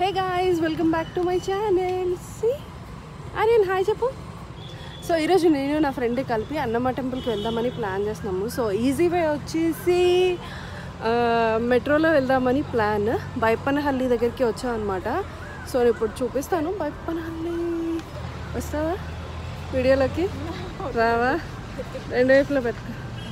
Hey guys welcome back to my channel సి Aryan hi చెప్పు so ఈరోజు నేను నా ఫ్రెండ్ కలిపి అన్నమ్మ టెంపుల్కి వెళ్దామని ప్లాన్ చేస్తున్నాము సో ఈజీ వే వచ్చేసి ఆ, మెట్రోలో వెళ్దామని ప్లాన్ బైపనహల్లి దగ్గరికి వచ్చాం అనమాట సో నేను ఇప్పుడు చూపిస్తాను బైపనహల్లి వస్తావా వీడియోలోకి రావా రెండు వైపులో పెట్టుకో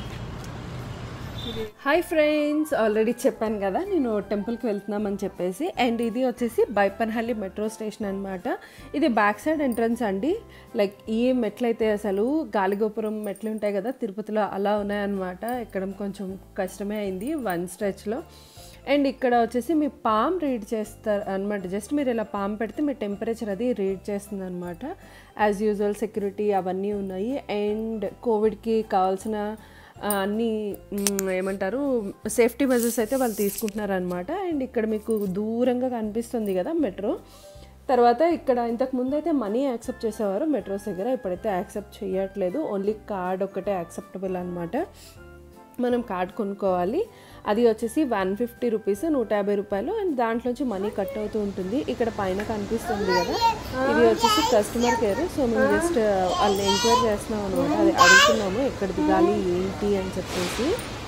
హాయ్ ఫ్రెండ్స్ ఆల్రెడీ చెప్పాను కదా నేను టెంపుల్కి వెళ్తున్నామని చెప్పేసి అండ్ ఇది వచ్చేసి బైపన్హల్లి మెట్రో స్టేషన్ అనమాట ఇది బ్యాక్ సైడ్ ఎంట్రన్స్ అండి లైక్ ఈ మెట్లు అయితే అసలు గాలిగోపురం మెట్లు ఉంటాయి కదా తిరుపతిలో అలా ఉన్నాయన్నమాట ఎక్కడం కొంచెం కష్టమే అయింది వన్ స్ట్రెచ్లో అండ్ ఇక్కడ వచ్చేసి మీ పామ్ రీడ్ చేస్తారు అనమాట జస్ట్ మీరు ఇలా పామ్ పెడితే మీ టెంపరేచర్ అది రీడ్ చేస్తుంది అనమాట యాజ్ యూజువల్ సెక్యూరిటీ అవన్నీ ఉన్నాయి అండ్ కోవిడ్కి కావాల్సిన ఆ, అన్ని మ్, ఏమంటారు సేఫ్టీ మెజర్స్ అయితే వాళ్ళు తీసుకుంటున్నారు అనమాట అండ్ ఇక్కడ మీకు దూరంగా కనిపిస్తుంది కదా మెట్రో తర్వాత ఇక్కడ ఇంతకు ముందు అయితే మనీ యాక్సెప్ట్ చేసేవారు మెట్రోస్ దగ్గర ఇప్పుడైతే యాక్సెప్ట్ చేయట్లేదు ఓన్లీ కార్డ్ ఒక్కటే యాక్సెప్టబుల్ అనమాట మనం కార్డ్ కొనుక్కోవాలి అది వచ్చేసి వన్ ఫిఫ్టీ రూపీస్ నూట యాభై రూపాయలు అండ్ దాంట్లోంచి మనీ కట్ అవుతూ ఉంటుంది ఇక్కడ పైన కనిపిస్తుంది కదా ఇది వచ్చేసి కస్టమర్ కేర్ సో మేము జస్ట్ వాళ్ళని ఎంక్వైరీ చేస్తున్నాం అనమాట అది అడుగుతున్నాము ఎక్కడ దిగాలి ఏంటి అని చెప్పేసి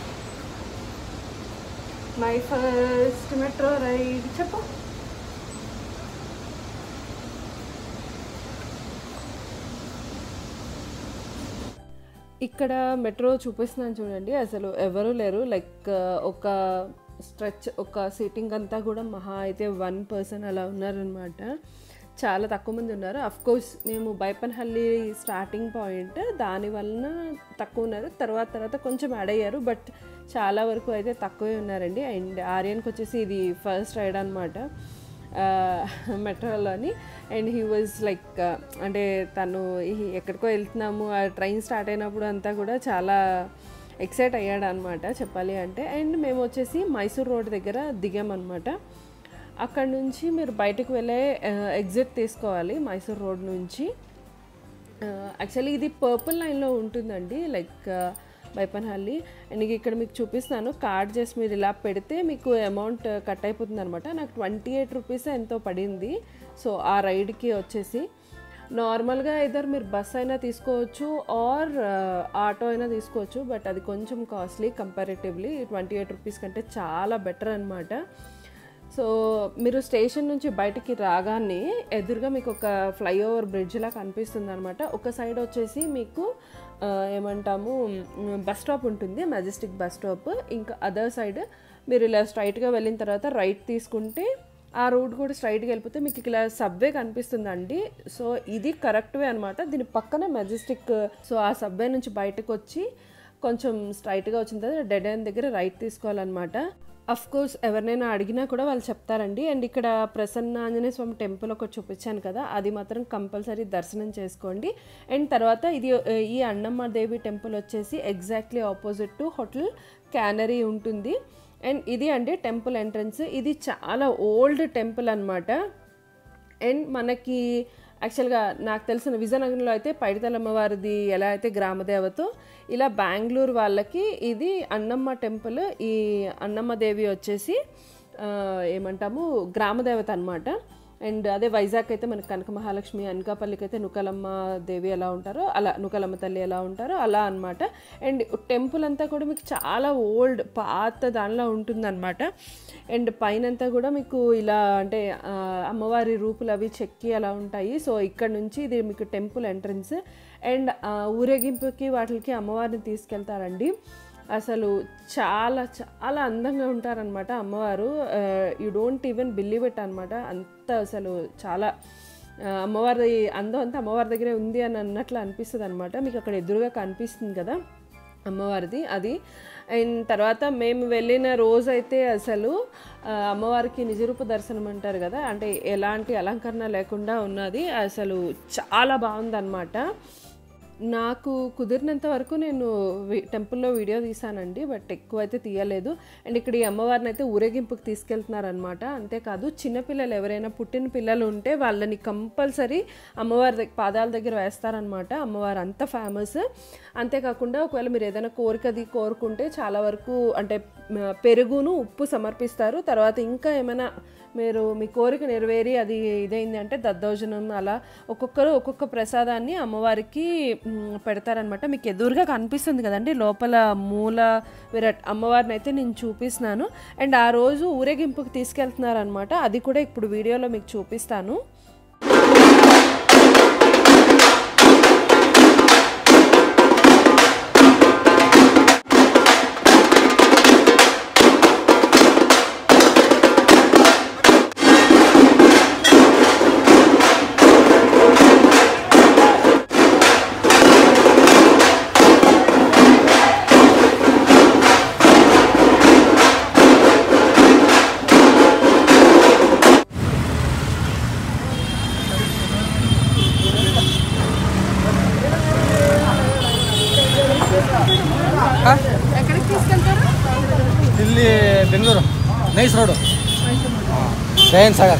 మై ఫస్ట్ మెట్రో రైడ్ చెప్పు ఇక్కడ మెట్రో చూపిస్తున్నాను చూడండి అసలు ఎవరు లేరు లైక్ ఒక స్ట్రెచ్ ఒక సీటింగ్ అంతా కూడా మహా అయితే వన్ పర్సన్ అలా ఉన్నారనమాట చాలా తక్కువ మంది ఉన్నారు అఫ్ కోర్స్ మేము బైపన్హల్లి స్టార్టింగ్ పాయింట్ దాని వలన తక్కువ ఉన్నారు తర్వాత తర్వాత కొంచెం యాడ్ అయ్యారు బట్ చాలా వరకు అయితే తక్కువే ఉన్నారండి అండ్ ఆర్యన్కి వచ్చేసి ఇది ఫస్ట్ రైడ్ అనమాట మెట్రోలోని అండ్ హీ వాజ్ లైక్ అంటే తను ఈ- ఎక్కడికో వెళ్తున్నాము ఆ ట్రైన్ స్టార్ట్ అయినప్పుడు అంతా కూడా చాలా ఎక్సైట్ అయ్యాడు అనమాట చెప్పాలి అంటే అండ్ మేము వచ్చేసి మైసూర్ రోడ్ దగ్గర దిగామన్నమాట అక్కడ నుంచి మీరు బయటకు వెళ్ళే ఎగ్జిట్ తీసుకోవాలి మైసూర్ రోడ్ నుంచి యాక్చువల్లీ ఇది పర్పుల్ లైన్లో ఉంటుందండి లైక్ బైపన్హల్లి అండ్ ఇక్కడ మీకు చూపిస్తాను కార్డ్ చేసి మీరు ఇలా పెడితే మీకు అమౌంట్ కట్ అయిపోతుంది అనమాట నాకు ట్వంటీ ఎయిట్ రూపీస్ ఎంతో పడింది సో ఆ రైడ్కి వచ్చేసి నార్మల్గా ఇద్దరు మీరు బస్ అయినా తీసుకోవచ్చు ఆర్ ఆటో అయినా తీసుకోవచ్చు బట్ అది కొంచెం costly comparatively twenty eight rupees కంటే చాలా బెటర్ అనమాట సో మీరు స్టేషన్ నుంచి బయటికి రాగానే ఎదురుగా మీకు ఒక ఫ్లైఓవర్ బ్రిడ్జ్ లా కనిపిస్తుంది అనమాట ఒక సైడ్ వచ్చేసి మీకు ఆ, ఏమంటాము బస్ స్టాప్ ఉంటుంది మెజెస్టిక్ బస్ స్టాప్ ఇంకా అదర్ సైడ్ మీరు ఇలా స్ట్రైట్గా వెళ్ళిన తర్వాత రైట్ తీసుకుంటే ఆ రూట్ కూడా స్ట్రైట్గా వెళ్ళిపోతే మీకు ఇలా సబ్వే కనిపిస్తుందండి సో ఇది కరెక్ట్ వే అనమాట దీని పక్కన మెజెస్టిక్ సో ఆ సబ్వే నుంచి బయటకు వచ్చి కొంచెం స్ట్రైట్గా వచ్చిన తర్వాత డెడ్ ఎండ్ దగ్గర రైట్ తీసుకోవాలన్నమాట అఫ్ కోర్స్ ఎవరినైనా అడిగినా కూడా వాళ్ళు చెప్తారండి అండ్ ఇక్కడ ప్రసన్న ఆంజనేయ స్వామి టెంపుల్ ఒకటి చూపించాను కదా అది మాత్రం కంపల్సరీ దర్శనం చేసుకోండి అండ్ తర్వాత ఇది ఆ, ఈ అన్నమ్మ దేవి టెంపుల్ వచ్చేసి exactly opposite to hotel Canary ఉంటుంది అండ్ ఇది అంటే టెంపుల్ ఎంట్రన్స్ ఇది చాలా ఓల్డ్ టెంపుల్ అనమాట అండ్ మనకి యాక్చువల్గా నాకు తెలిసిన విజయనగరంలో అయితే పైడితల అమ్మవారిది ఎలా అయితే గ్రామదేవతో ఇలా బెంగళూరు వాళ్ళకి ఇది అన్నమ్మ టెంపుల్ ఈ అన్నమ్మ దేవి వచ్చేసి ఆ, ఏమంటాము గ్రామదేవత అనమాట అండ్ అదే వైజాగ్ అయితే మనకి కనక మహాలక్ష్మి అనకాపల్లికి అయితే నుకలమ్మ దేవి ఎలా ఉంటారో అలా నుకలమ్మ తల్లి ఎలా ఉంటారో అలా అన్నమాట అండ్ టెంపుల్ అంతా కూడా మీకు చాలా ఓల్డ్ పాత దానిలో ఉంటుందన్నమాట అండ్ పైనంతా కూడా మీకు ఇలా అంటే ఆ, అమ్మవారి రూపులు అవి చెక్కి అలా ఉంటాయి సో ఇక్కడ నుంచి ఇది మీకు టెంపుల్ ఎంట్రన్స్ అండ్ ఆ, ఊరేగింపుకి వాటికి అమ్మవారిని తీసుకెళ్తారండి అసలు చాలా చాలా అందంగా ఉంటారనమాట అమ్మవారు you don't even believe it అనమాట అంత అసలు చాలా ఆ, అమ్మవారి అందం అంతా అమ్మవారి దగ్గరే ఉంది అని అన్నట్లు అనిపిస్తుంది అనమాట మీకు అక్కడ ఎదురుగా కనిపిస్తుంది కదా అమ్మవారిది అది అండ్ తర్వాత మేము వెళ్ళిన రోజు అయితే అసలు ఆ, అమ్మవారికి నిజరూప దర్శనం అంటారు కదా అంటే ఎలాంటి అలంకరణ లేకుండా ఉన్నది అసలు చాలా బాగుందన్నమాట నాకు కుదిరినంత వరకు నేను వి- టెంపుల్లో వీడియో తీసానండి బట్ ఎక్కువ అయితే తీయలేదు అండ్ ఇక్కడ ఈ అమ్మవారిని అయితే ఊరేగింపుకి తీసుకెళ్తున్నారనమాట అంతేకాదు చిన్నపిల్లలు ఎవరైనా పుట్టిన పిల్లలు ఉంటే వాళ్ళని కంపల్సరీ అమ్మవారి దగ్గర పాదాల దగ్గర వేస్తారనమాట అమ్మవారు అంత ఫేమస్ అంతేకాకుండా ఒకవేళ మీరు ఏదైనా కోరికది కోరుకుంటే చాలా వరకు అంటే మ, పెరుగును ఉప్పు సమర్పిస్తారు తర్వాత ఇంకా ఏమైనా మీరు మీ కోరిక నెరవేరి అది ఇదైంది అంటే దద్దోజనం అలా ఒక్కొక్కరు ఒక్కొక్క ప్రసాదాన్ని అమ్మవారికి మ్, పెడతారనమాట మీకు ఎదురుగా కనిపిస్తుంది కదండి లోపల మూల విరాట్ అమ్మవారిని అయితే నేను చూపిస్తున్నాను అండ్ ఆ రోజు ఊరేగింపుకి తీసుకెళ్తున్నారనమాట అది కూడా ఇప్పుడు వీడియోలో మీకు చూపిస్తాను ఎక్కడికి తీసుకెళ్తారు ఢిల్లీ బెంగళూరు నైస్ రోడ్ జయన్ సాగర్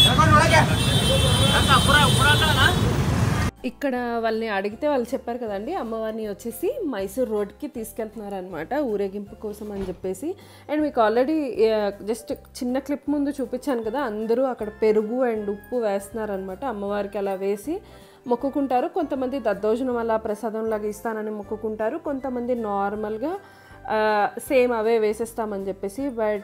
ఇక్కడ వాళ్ళని అడిగితే వాళ్ళు చెప్పారు కదండి అమ్మవారిని వచ్చేసి మైసూర్ రోడ్కి తీసుకెళ్తున్నారనమాట ఊరేగింపు కోసం అని చెప్పేసి అండ్ మీకు ఆల్రెడీ జస్ట్ చిన్న క్లిప్ ముందు చూపించాను కదా అందరూ అక్కడ పెరుగు అండ్ ఉప్పు వేస్తున్నారనమాట అమ్మవారికి అలా వేసి మొక్కుకుంటారు కొంతమంది దద్దోజనం అలా ప్రసాదంలాగా ఇస్తానని మొక్కుకుంటారు కొంతమంది నార్మల్గా సేమ్ అవే వేసేస్తామని చెప్పేసి బట్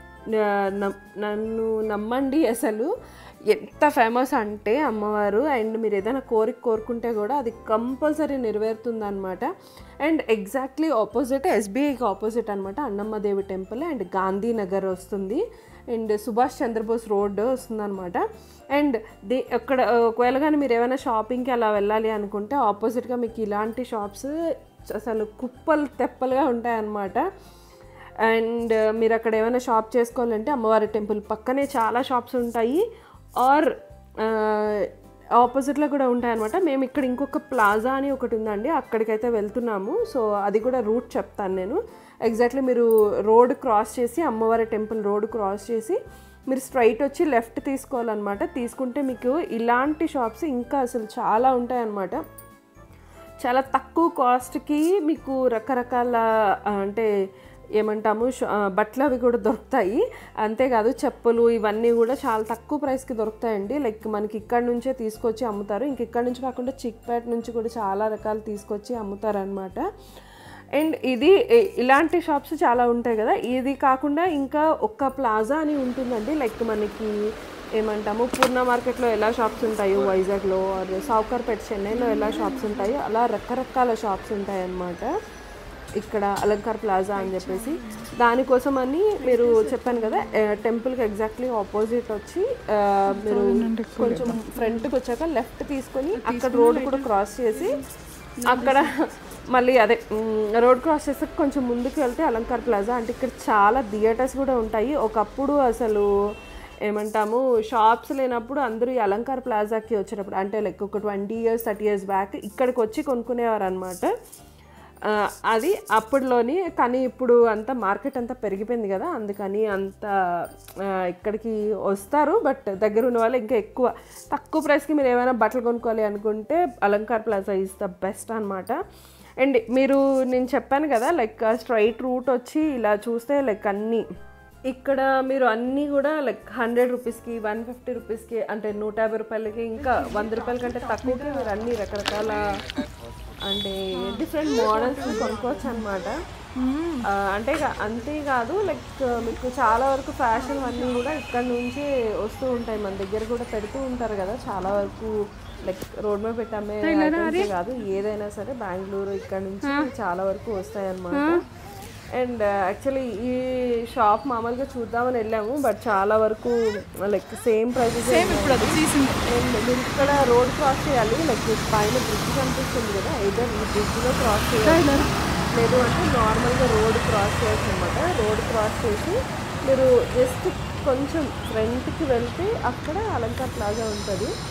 నన్ను నమ్మండి అసలు ఎంత ఫేమస్ అంటే అమ్మవారు అండ్ మీరు ఏదైనా కోరిక కోరుకుంటే కూడా అది కంపల్సరీ నెరవేరుతుందన్నమాట అండ్ ఎగ్జాక్ట్లీ ఆపోజిట్ ఎస్బీఐకి ఆపోజిట్ అనమాట అన్నమ్మదేవి టెంపుల్ అండ్ గాంధీనగర్ వస్తుంది అండ్ సుభాష్ చంద్రబోస్ రోడ్ వస్తుందన్నమాట అండ్ ది అక్కడ ఒకవేళ కానీ మీరు ఏమైనా షాపింగ్కి అలా వెళ్ళాలి అనుకుంటే ఆపోజిట్గా మీకు ఇలాంటి షాప్స్ అసలు కుప్పలు తెప్పలుగా ఉంటాయన్నమాట అండ్ మీరు అక్కడ ఏమైనా షాప్ చేసుకోవాలంటే అమ్మవారి టెంపుల్ పక్కనే చాలా షాప్స్ ఉంటాయి ఆర్ ఆపోజిట్లో కూడా ఉంటాయన్నమాట మేము ఇక్కడ ఇంకొక ప్లాజా అని ఒకటి ఉందండి అక్కడికైతే వెళ్తున్నాము సో అది కూడా రూట్ చెప్తాను నేను ఎగ్జాక్ట్లీ మీరు రోడ్ క్రాస్ చేసి అమ్మవారి టెంపుల్ రోడ్ క్రాస్ చేసి మీరు స్ట్రైట్ వచ్చి లెఫ్ట్ తీసుకోవాలన్నమాట తీసుకుంటే మీకు ఇలాంటి షాప్స్ ఇంకా అసలు చాలా ఉంటాయన్నమాట చాలా తక్కువ కాస్ట్కి మీకు రకరకాల ఆ, అంటే ఏమంటాము ష- ఆ, బట్టలు అవి కూడా దొరుకుతాయి అంతేకాదు చెప్పులు ఇవన్నీ కూడా చాలా తక్కువ ప్రైస్కి దొరుకుతాయండి లైక్ మనకి ఇక్కడ నుంచే తీసుకొచ్చి అమ్ముతారు ఇంక ఇక్కడ నుంచి కాకుండా చిక్పేట నుంచి కూడా చాలా రకాలు తీసుకొచ్చి అమ్ముతారు అనమాట అండ్ ఇది ఇ- ఇలాంటి షాప్స్ చాలా ఉంటాయి కదా ఇది కాకుండా ఇంకా ఒక్క ప్లాజా అని ఉంటుందండి లైక్ మనకి ఏమంటాము పూర్ణ మార్కెట్లో ఎలా షాప్స్ ఉంటాయో వైజాగ్లో ఆర్ సావుకార్పేట చెన్నైలో ఎలా షాప్స్ ఉంటాయో అలా రకరకాల షాప్స్ ఉంటాయి అన్నమాట ఇక్కడ అలంకార్ ప్లాజా అని చెప్పేసి దానికోసం అని మీరు చెప్పాను కదా టెంపుల్కి ఎగ్జాక్ట్లీ ఆపోజిట్ వచ్చి ఆ, మీరు కొంచెం ఫ్రంట్కి వచ్చాక లెఫ్ట్ తీసుకొని అక్కడ రోడ్ కూడా క్రాస్ చేసి అక్కడ మళ్ళీ అదే మ్, రోడ్ క్రాస్ చేస్తే కొంచెం ముందుకు వెళ్తే అలంకార్ ప్లాజా అంటే ఇక్కడ చాలా థియేటర్స్ కూడా ఉంటాయి ఒకప్పుడు అసలు ఏమంటాము షాప్స్ లేనప్పుడు అందరూ ఈ అలంకార్ ప్లాజాకి వచ్చేటప్పుడు అంటే లైక్ ఒక twenty years thirty years back ఇక్కడికి వచ్చి కొనుక్కునేవారు అనమాట అది అప్పట్లోని కానీ ఇప్పుడు అంతా మార్కెట్ అంతా పెరిగిపోయింది కదా అందుకని అంత ఆ, ఇక్కడికి వస్తారు బట్ దగ్గర ఉన్న వాళ్ళు ఇంకా ఎక్కువ తక్కువ ప్రైస్కి మీరు ఏమైనా బట్టలు కొనుక్కోవాలి అనుకుంటే Alankar plaza is the best అనమాట అండ్ మీరు నేను చెప్పాను కదా లైక్ స్ట్రైట్ రూట్ వచ్చి ఇలా చూస్తే లైక్ అన్నీ ఇక్కడ మీరు అన్నీ కూడా లైక్ హండ్రెడ్ రూపీస్కి వన్ ఫిఫ్టీ రూపీస్కి అంటే నూట యాభై రూపాయలకి ఇంకా వంద రూపాయల కంటే తక్కువకి మీరు అన్ని రకరకాల అంటే డిఫరెంట్ మోడల్స్ కొనుక్కోవచ్చు అనమాట అంటే ఇక అంతేకాదు లైక్ మీకు చాలా వరకు ఫ్యాషన్ అన్నీ కూడా ఇక్కడ నుంచి వస్తూ ఉంటాయి మన దగ్గర కూడా పెడుతూ ఉంటారు కదా చాలా వరకు లైక్ రోడ్ మీద పెట్టామే items కాదు ఏదైనా సరే బెంగళూరు ఇక్కడ నుంచి చాలా వరకు వస్తాయి అన్నమాట అండ్ యాక్చువల్లీ ఈ షాప్ మామూలుగా చూద్దామని వెళ్ళాము బట్ చాలా వరకు లైక్ సేమ్ ప్రైసెస్ అండ్ మీరు ఇక్కడ రోడ్ క్రాస్ చేయాలి లైక్ మీకు పైన బ్రిడ్జ్ కనిపిస్తుంది కదా ఏదో ఈ బ్రిడ్జ్లో క్రాస్ చేయాలి లేదు అంటే నార్మల్గా రోడ్ క్రాస్ చేయొచ్చు అనమాట రోడ్ క్రాస్ చేసి మీరు జస్ట్ కొంచెం ఫ్రంట్కి వెళ్తే అక్కడ అలంకార్ ప్లాజా ఉంటుంది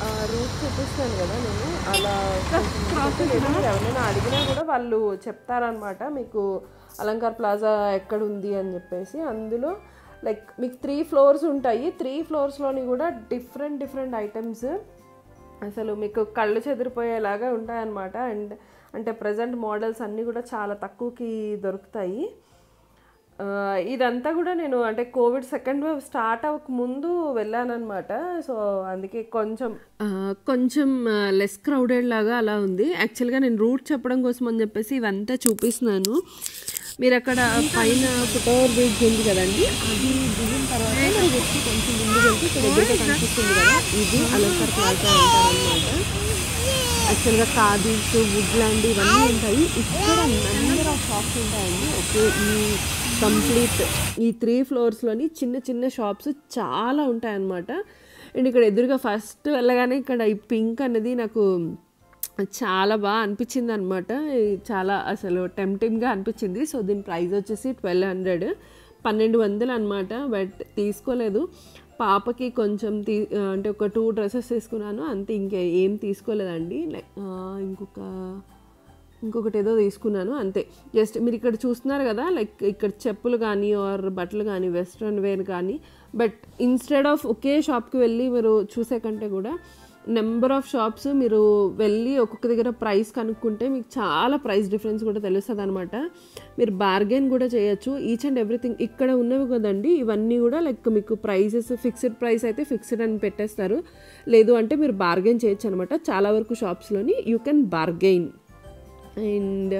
రూట్ చూపిస్తాను కదా నేను అలా కొంచెం లేదు. మీరు ఎవరైనా అడిగినా కూడా వాళ్ళు చెప్తారనమాట మీకు అలంకార్ ప్లాజా ఎక్కడ ఉంది అని చెప్పేసి అందులో లైక్ మీకు త్రీ ఫ్లోర్స్ ఉంటాయి త్రీ ఫ్లోర్స్లోని కూడా డిఫరెంట్ డిఫరెంట్ ఐటమ్స్ అసలు మీకు కళ్ళు చెదిరిపోయేలాగా ఉంటాయన్నమాట అండ్ అంటే ప్రజెంట్ మోడల్స్ అన్నీ కూడా చాలా తక్కువకి దొరుకుతాయి ఆ, ఇదంతా కూడా నేను అంటే కోవిడ్ సెకండ్ వేవ్ స్టార్ట్ అవ్వక ముందు వెళ్ళానమాట సో అందుకే కొంచెం కొంచెం లెస్ క్రౌడెడ్ లాగా అలా ఉంది యాక్చువల్గా నేను రూట్ చెప్పడం కోసం అని చెప్పేసి ఇవంతా చూపిస్తున్నాను మీరు అక్కడ పైన ఫుట్ఓవర్ బ్రిడ్జ్ ఉంది కదండి అది దిగిన తర్వాత మీరు వచ్చి కొంచెం ముందుకు వెళ్తే ఇక్కడ ఎదురుగా కనిపిస్తుంది కదా ఇది అలంకార్ ప్లాజా అంటారనమాట యాక్చువల్గా ఖాదీస్ వుడ్లాండ్ ఇవన్నీ ఉంటాయి ఇక్కడ నెంబర్ ఆఫ్ షాప్స్ ఉంటాయండి ఓకే ఈ కంప్లీట్ ఈ త్రీ ఫ్లోర్స్లోని చిన్న చిన్న షాప్స్ చాలా ఉంటాయన్నమాట అండ్ ఇక్కడ ఎదురుగా ఫస్ట్ వెళ్ళగానే ఇక్కడ ఈ పింక్ అనేది నాకు చాలా బాగా అనిపించింది అనమాట చాలా అసలు టెంప్టింగ్గా అనిపించింది సో దీని ప్రైస్ వచ్చేసి ట్వెల్వ్ హండ్రెడ్ పన్నెండు వందలు అనమాట బట్ తీసుకోలేదు పాపకి కొంచెం తీ అంటే ఒక టూ డ్రెస్సెస్ తీసుకున్నాను అంతే ఇంకా ఏం తీసుకోలేదండి లైక్ ఇంకొక ఇంకొకటి ఏదో తీసుకున్నాను అంతే జస్ట్ మీరు ఇక్కడ చూస్తున్నారు కదా లైక్ ఇక్కడ చెప్పులు కానీ ఆర్ బట్టలు కానీ వెస్ట్రన్ వేర్ కానీ బట్ ఇన్స్టెడ్ ఆఫ్ ఒకే షాప్కి వెళ్ళి మీరు చూసే కంటే కూడా నెంబర్ ఆఫ్ షాప్స్ మీరు వెళ్ళి ఒక్కొక్క దగ్గర ప్రైస్ కనుక్కుంటే మీకు చాలా ప్రైస్ డిఫరెన్స్ కూడా తెలుస్తుంది అనమాట మీరు బార్గెన్ కూడా చేయొచ్చు ఈచ్ అండ్ ఎవ్రీథింగ్ ఇక్కడ ఉన్నవి కదండి ఇవన్నీ కూడా లైక్ మీకు ప్రైసెస్ ఫిక్స్డ్ ప్రైస్ అయితే ఫిక్స్డ్ అని పెట్టేస్తారు లేదు అంటే మీరు బార్గెన్ చేయొచ్చు అనమాట చాలా వరకు షాప్స్లోని you can bargain and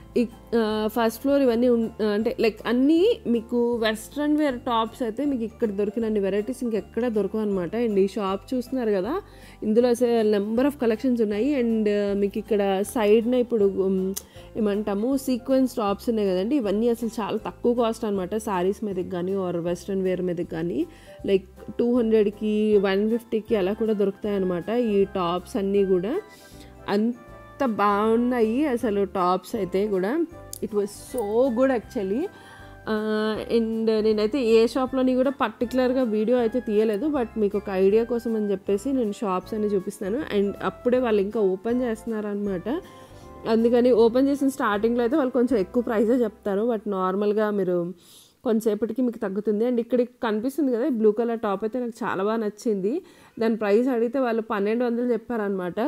first floor ఇవన్నీ ఉన్- అంటే లైక్ అన్నీ మీకు వెస్ట్రన్ వేర్ టాప్స్ అయితే మీకు ఇక్కడ దొరికినన్ని వెరైటీస్ ఇంకెక్కడ దొరకవు అనమాట అండ్ ఈ షాప్ చూస్తున్నారు కదా ఇందులో అసలు నెంబర్ ఆఫ్ కలెక్షన్స్ ఉన్నాయి అండ్ మీకు ఇక్కడ సైడ్న ఇప్పుడు ఉమ్, ఏమంటాము సీక్వెన్స్ టాప్స్ ఉన్నాయి కదండి ఇవన్నీ అసలు చాలా తక్కువ కాస్ట్ అనమాట సారీస్ మీదకి కానీ ఆర్ వెస్ట్రన్ వేర్ మీదకి కానీ లైక్ టూ హండ్రెడ్కి వన్ ఫిఫ్టీకి అలా కూడా దొరుకుతాయి అనమాట ఈ టాప్స్ అన్నీ కూడా అంత బాగున్నాయి అసలు టాప్స్ అయితే కూడా it was so good actually and నేనైతే ఏ షాప్లోని కూడా పర్టికులర్గా వీడియో అయితే తీయలేదు బట్ మీకు ఒక ఐడియా కోసం అని చెప్పేసి నేను షాప్స్ అన్ని చూపిస్తాను అండ్ అప్పుడే వాళ్ళు ఇంకా ఓపెన్ చేస్తున్నారు అనమాట అందుకని ఓపెన్ చేసిన స్టార్టింగ్లో అయితే వాళ్ళు కొంచెం ఎక్కువ ప్రైజే చెప్తారు బట్ నార్మల్గా మీరు కొంతసేపటికి మీకు తగ్గుతుంది అండ్ ఇక్కడ కనిపిస్తుంది కదా బ్లూ కలర్ టాప్ అయితే నాకు చాలా బాగా నచ్చింది దాని ప్రైస్ అడిగితే వాళ్ళు పన్నెండు వందలు చెప్పారనమాట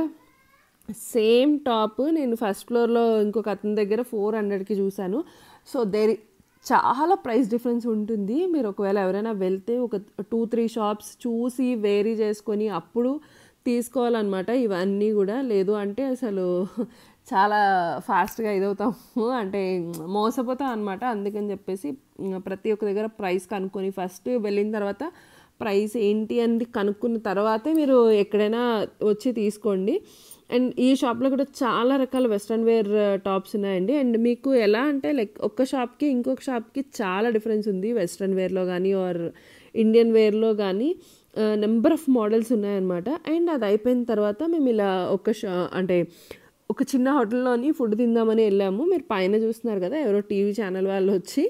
సేమ్ టాప్ నేను ఫస్ట్ ఫ్లోర్లో ఇంకొక అతని దగ్గర ఫోర్ హండ్రెడ్కి చూశాను సో దేర్ చాలా ప్రైస్ డిఫరెన్స్ ఉంటుంది మీరు ఒకవేళ ఎవరైనా వెళ్తే ఒక టూ త్రీ షాప్స్ చూసి వేరీ చేసుకొని అప్పుడు తీసుకోవాలన్నమాట ఇవన్నీ కూడా లేదు అంటే అసలు చాలా ఫాస్ట్గా ఇదవుతాము అంటే మోసపోతాం అనమాట అందుకని చెప్పేసి ఉమ్, ప్రతి ఒక్క దగ్గర ప్రైస్ కనుక్కొని ఫస్ట్ వెళ్ళిన తర్వాత ప్రైస్ ఏంటి అని కనుక్కున్న తర్వాతే మీరు ఎక్కడైనా వచ్చి తీసుకోండి అండ్ ఈ షాప్లో కూడా చాలా రకాల వెస్ట్రన్ వేర్ టాప్స్ ఉన్నాయండి అండ్ మీకు ఎలా అంటే లైక్ ఒక్క షాప్కి ఇంకొక షాప్కి చాలా డిఫరెన్స్ ఉంది వెస్ట్రన్ వేర్లో కానీ ఆర్ ఇండియన్ వేర్లో కానీ నెంబర్ ఆఫ్ మోడల్స్ ఉన్నాయన్నమాట అండ్ అది అయిపోయిన తర్వాత మేము ఇలా ఒక షా అంటే ఒక చిన్న హోటల్లోని ఫుడ్ తిందామని వెళ్ళాము మీరు పైన చూస్తున్నారు కదా ఎవరో టీవీ ఛానల్ వాళ్ళు వచ్చి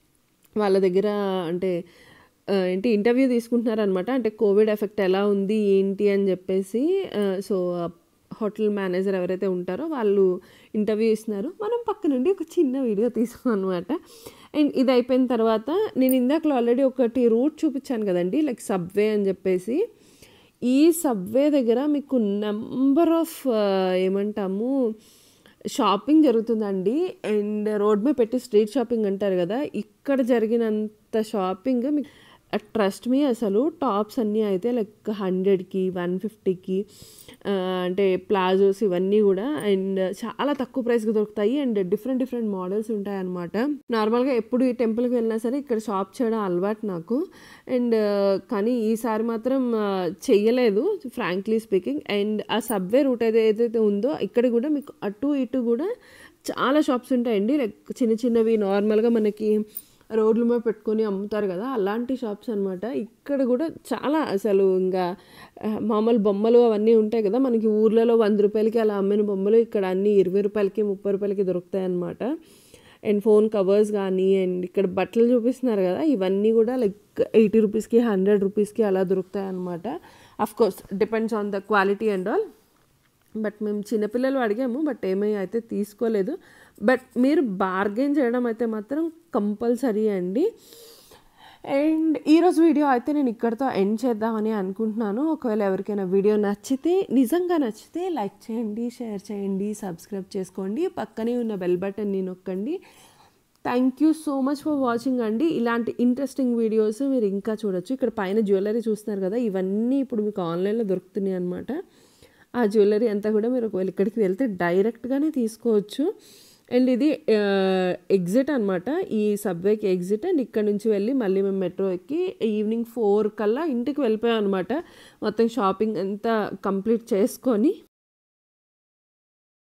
వాళ్ళ దగ్గర అంటే ఆ, ఏంటి ఇంటర్వ్యూ తీసుకుంటున్నారనమాట అంటే కోవిడ్ ఎఫెక్ట్ ఎలా ఉంది ఏంటి అని చెప్పేసి ఆ, సో హోటల్ మేనేజర్ ఎవరైతే ఉంటారో వాళ్ళు ఇంటర్వ్యూ ఇస్తున్నారు మనం పక్క నుండి ఒక చిన్న వీడియో తీసాం అనమాట అండ్ ఇది అయిపోయిన తర్వాత నేను ఇందాకలో ఆల్రెడీ ఒకటి రూట్ చూపించాను కదండి లైక్ సబ్వే అని చెప్పేసి ఈ సబ్వే దగ్గర మీకు నెంబర్ ఆఫ్ ఏమంటాము షాపింగ్ జరుగుతుందండి అండ్ రోడ్ మీద పెట్టి స్ట్రీట్ షాపింగ్ అంటారు కదా ఇక్కడ జరిగినంత షాపింగ్ మీకు ట్రస్ట్ మీ అసలు టాప్స్ అన్నీ అయితే లైక్ హండ్రెడ్కి వన్ ఫిఫ్టీకి అంటే ప్లాజోస్ ఇవన్నీ కూడా అండ్ చాలా తక్కువ ప్రైస్కి దొరుకుతాయి అండ్ డిఫరెంట్ డిఫరెంట్ మోడల్స్ ఉంటాయి అనమాట నార్మల్గా ఎప్పుడు ఈ టెంపుల్కి వెళ్ళినా సరే ఇక్కడ షాప్ చేయడం అలవాటు నాకు అండ్ కానీ ఈసారి మాత్రం ఆ, చెయ్యలేదు ఫ్రాంక్లీ స్పీకింగ్ అండ్ ఆ సబ్వే రూట్ అయితే ఏదైతే ఉందో ఇక్కడ కూడా మీకు అటు ఇటు కూడా చాలా షాప్స్ ఉంటాయండి లైక్ చిన్న చిన్నవి నార్మల్గా మనకి రోడ్ల మీద పెట్టుకొని అమ్ముతారు కదా అలాంటి షాప్స్ అనమాట ఇక్కడ కూడా చాలా అసలు ఇంకా ఆ, మామూలు బొమ్మలు అవన్నీ ఉంటాయి కదా మనకి ఊర్లలో వంద రూపాయలకి అలా అమ్మిన బొమ్మలు ఇక్కడ అన్ని ఇరవై రూపాయలకి ముప్పై రూపాయలకి దొరుకుతాయి అనమాట అండ్ ఫోన్ కవర్స్ కానీ అండ్ ఇక్కడ బట్టలు చూపిస్తున్నారు కదా ఇవన్నీ కూడా లైక్ ఎయిటీ రూపీస్కి హండ్రెడ్ రూపీస్కి అలా దొరుకుతాయి అనమాట of course depends on the quality and all but మేము చిన్నపిల్లలు అడిగాము బట్ ఏమీ అయితే తీసుకోలేదు బట్ మీరు బార్గెన్ చేయడం అయితే మాత్రం కంపల్సరీ అండి అండ్ ఈరోజు వీడియో అయితే నేను ఇక్కడితో ఎండ్ చేద్దామని అనుకుంటున్నాను ఒకవేళ ఎవరికైనా వీడియో నచ్చితే నిజంగా నచ్చితే లైక్ చేయండి షేర్ చేయండి సబ్స్క్రైబ్ చేసుకోండి పక్కనే ఉన్న బెల్ బటన్ని నొక్కండి thank you so much for watching అండి ఇలాంటి ఇంట్రెస్టింగ్ వీడియోస్ మీరు ఇంకా చూడొచ్చు ఇక్కడ పైన జ్యువెలరీ చూస్తున్నారు కదా ఇవన్నీ ఇప్పుడు మీకు ఆన్లైన్లో దొరుకుతున్నాయి అనమాట ఆ జ్యువెలరీ అంతా కూడా మీరు ఒకవేళ ఇక్కడికి వెళ్తే డైరెక్ట్గానే తీసుకోవచ్చు అండ్ ఇది ఎగ్జిట్ అనమాట ఈ సబ్వేకి ఎగ్జిట్ అండ్ ఇక్కడ నుంచి వెళ్ళి మళ్ళీ మేము మెట్రో ఎక్కి ఈవినింగ్ ఫోర్ కల్లా ఇంటికి వెళ్ళిపోయాం అనమాట మొత్తం షాపింగ్ అంతా కంప్లీట్ చేసుకొని